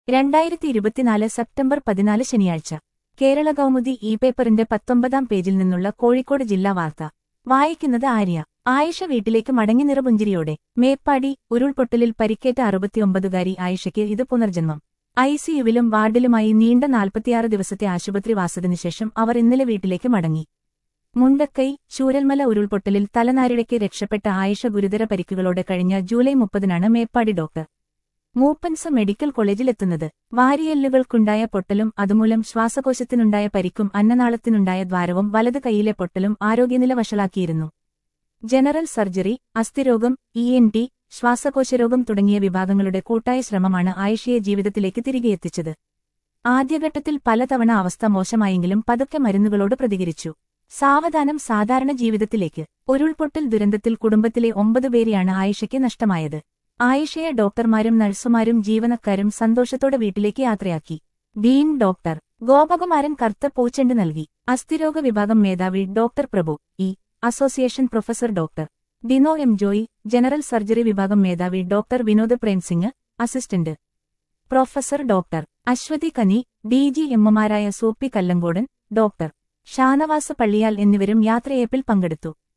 രണ്ടായിരത്തി ഇരുപത്തിനാല് സെപ്റ്റംബർ പതിനാല് ശനിയാഴ്ച കേരള കൗമുദി ഇ പേപ്പറിന്റെ പത്തൊമ്പതാം പേജിൽ നിന്നുള്ള കോഴിക്കോട് ജില്ലാ വാർത്ത വായിക്കുന്നത് ആര്യ ആയിഷ വീട്ടിലേക്ക് മടങ്ങി നിറപുഞ്ചിരിയോടെ മേപ്പാടി ഉരുൾപൊട്ടലിൽ പരിക്കേറ്റ അറുപത്തിയൊമ്പതുകാരി ആയിഷയ്ക്ക് ഇത് പുനർജന്മം ഐസിയുവിലും വാർഡിലുമായി നീണ്ട നാൽപ്പത്തിയാറ് ദിവസത്തെ ആശുപത്രി വാസത്തിനുശേഷം അവർ ഇന്നലെ വീട്ടിലേക്ക് മടങ്ങി മുണ്ടക്കൈ ചൂരൽമല ഉരുൾപൊട്ടലിൽ തലനാരിഴയ്ക്ക് രക്ഷപ്പെട്ട ആയിഷ ഗുരുതര പരിക്കുകളോടെ കഴിഞ്ഞ ജൂലൈ മുപ്പതിനാണ് മേപ്പാടി ഡോക്ടർ മൂപ്പൻസ മെഡിക്കൽ കോളേജിലെത്തുന്നത് വാരിയെല്ലുകൾക്കുണ്ടായ പൊട്ടലും അതുമൂലം ശ്വാസകോശത്തിനുണ്ടായ പരിക്കും അന്നനാളത്തിനുണ്ടായ ദ്വാരവും വലത് കൈയിലെ പൊട്ടലും ആരോഗ്യനില വഷളാക്കിയിരുന്നു ജനറൽ സർജറി അസ്ഥിരോഗം ഇ എൻ ടി ശ്വാസകോശരോഗം തുടങ്ങിയ വിഭാഗങ്ങളുടെ കൂട്ടായ ശ്രമമാണ് ആയിഷയെ ജീവിതത്തിലേക്ക് തിരികെ എത്തിച്ചത് ആദ്യഘട്ടത്തിൽ പലതവണ അവസ്ഥ മോശമായെങ്കിലും പതുക്കെ മരുന്നുകളോട് പ്രതികരിച്ചു സാവധാനം സാധാരണ ജീവിതത്തിലേക്ക് ഉരുൾപൊട്ടൽ ദുരന്തത്തിൽ കുടുംബത്തിലെ ഒമ്പത് പേരെയാണ് ആയിഷയ്ക്ക് നഷ്ടമായത് ആയിഷയെ ഡോക്ടർമാരും നഴ്സുമാരും ജീവനക്കാരും സന്തോഷത്തോടെ വീട്ടിലേക്ക് യാത്രയാക്കി ഡീൻ ഡോക്ടർ ഗോപകുമാരൻ കർത്ത പൂച്ചെണ്ട് നൽകി അസ്ഥിരോഗ വിഭാഗം മേധാവി doctor Prabhu E association professor doctor Dino M Joy general surgery വിഭാഗം മേധാവി doctor Vinod Premsingh assistant professor doctor Aswathi Kani D G എമ്മുമാരായ സൂപ്പി കല്ലങ്കോടൻ ഡോക്ടർ ഷാനവാസ് പള്ളിയാൽ എന്നിവരും യാത്രയപ്പിൽ പങ്കെടുത്തു